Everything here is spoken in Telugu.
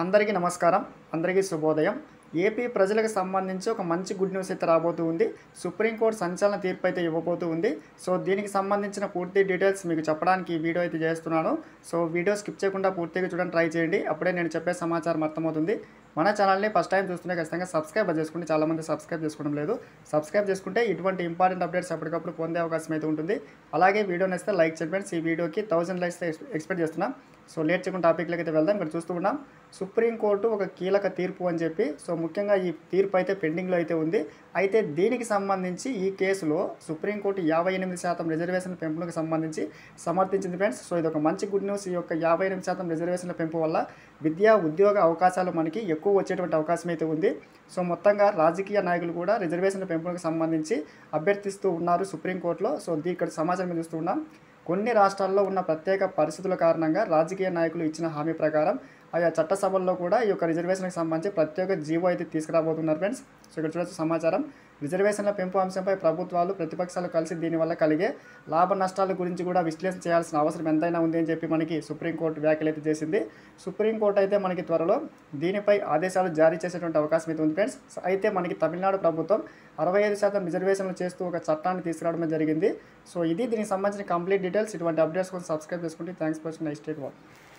అందరికీ నమస్కారం అందరికీ శుభోదయం ఏపీ ప్రజలకు సంబంధించి ఒక మంచి గుడ్ న్యూస్ అయితే రాబోతూ ఉంది సుప్రీంకోర్టు సంచలన తీర్పు అయితే ఇవ్వబోతూ ఉంది సో దీనికి సంబంధించిన పూర్తి డీటెయిల్స్ మీకు చెప్పడానికి ఈ వీడియో అయితే చేస్తున్నాను సో వీడియో స్కిప్ చేయకుండా పూర్తిగా చూడడానికి ట్రై చేయండి అప్పుడే నేను చెప్పే సమాచారం అర్థమవుతుంది మన ఛానల్ని ఫస్ట్ టైం చూస్తుంటే ఖచ్చితంగా సబ్స్క్రైబ్ చేసుకోండి చాలామంది సబ్స్క్రైబ్ చేసుకోవడం లేదు సబ్స్క్రైబ్ చేసుకుంటే ఇటువంటి ఇంపార్టెంట్ అప్డేట్స్ ఎప్పటికప్పుడు పొందే అవకాశం అయితే ఉంటుంది అలాగే వీడియో నచ్చితే లైక్ చేయండి ఫ్రెండ్స్ ఈ వీడియోకి థౌసండ్ లైక్స్ ఎక్స్పెక్ట్ చేస్తున్నాం సో లేట్ చేయకుండా టాపిక్లోకి అయితే వెళ్దాం ఇక్కడ చూస్తూ ఉన్నాం సుప్రీంకోర్టు ఒక కీలక తీర్పు అని చెప్పి సో ముఖ్యంగా ఈ తీర్పు అయితే పెండింగ్లో అయితే ఉంది అయితే దీనికి సంబంధించి ఈ కేసులో సుప్రీంకోర్టు యాభై ఎనిమిది శాతం రిజర్వేషన్ పెంపునకు సంబంధించి సమర్థించింది ఫ్రెండ్స్ సో ఇది ఒక మంచి గుడ్ న్యూస్ ఈ యొక్క యాభై ఎనిమిది శాతం రిజర్వేషన్ల పెంపు వల్ల విద్యా ఉద్యోగ అవకాశాలు మనకి ఎక్కువ వచ్చేటువంటి అవకాశం అయితే ఉంది సో మొత్తంగా రాజకీయ నాయకులు కూడా రిజర్వేషన్ల పెంపునకు సంబంధించి అభ్యర్థిస్తూ ఉన్నారు సుప్రీంకోర్టులో సో దీ ఇక్కడ సమాచారం మీద చూస్తూ ఉన్నాం కొన్ని రాష్ట్రాల్లో ఉన్న ప్రత్యేక పరిస్థితుల కారణంగా రాజకీయ నాయకులు ఇచ్చిన హామీ ప్రకారం ఆయా చట్టసభల్లో కూడా ఈ యొక్క రిజర్వేషన్కి సంబంధించి ప్రత్యేక జీవో అయితే తీసుకురాబోతున్నారు ఫ్రెండ్స్ సో ఇక్కడ చూడొచ్చు సమాచారం రిజర్వేషన్ల పెంపు అంశంపై ప్రభుత్వాలు ప్రతిపక్షాలు కలిసి దీనివల్ల కలిగే లాభ నష్టాల గురించి కూడా విశ్లేషణ చేయాల్సిన అవసరం ఎంతైనా ఉంది అని చెప్పి మనకి సుప్రీంకోర్టు వ్యాఖ్యలు అయితే చేసింది సుప్రీంకోర్టు అయితే మనకి త్వరలో దీనిపై ఆదేశాలు జారీ చేసేటువంటి అవకాశం అయితే ఉంది ఫ్రెండ్స్ సో అయితే మనకి తమిళనాడు ప్రభుత్వం అరవై ఐదు శాతం రిజర్వేషన్లు చేస్తూ ఒక చట్టాన్ని తీసుకురావడం జరిగింది సో ఇది దీనికి సంబంధించిన కంప్లీట్ డీటెయిల్స్ ఇటువంటి అప్డేట్స్ కోసం సబ్స్క్రైబ్ చేసుకుంటే థ్యాంక్స్ ఫర్ నెక్స్ట్ డే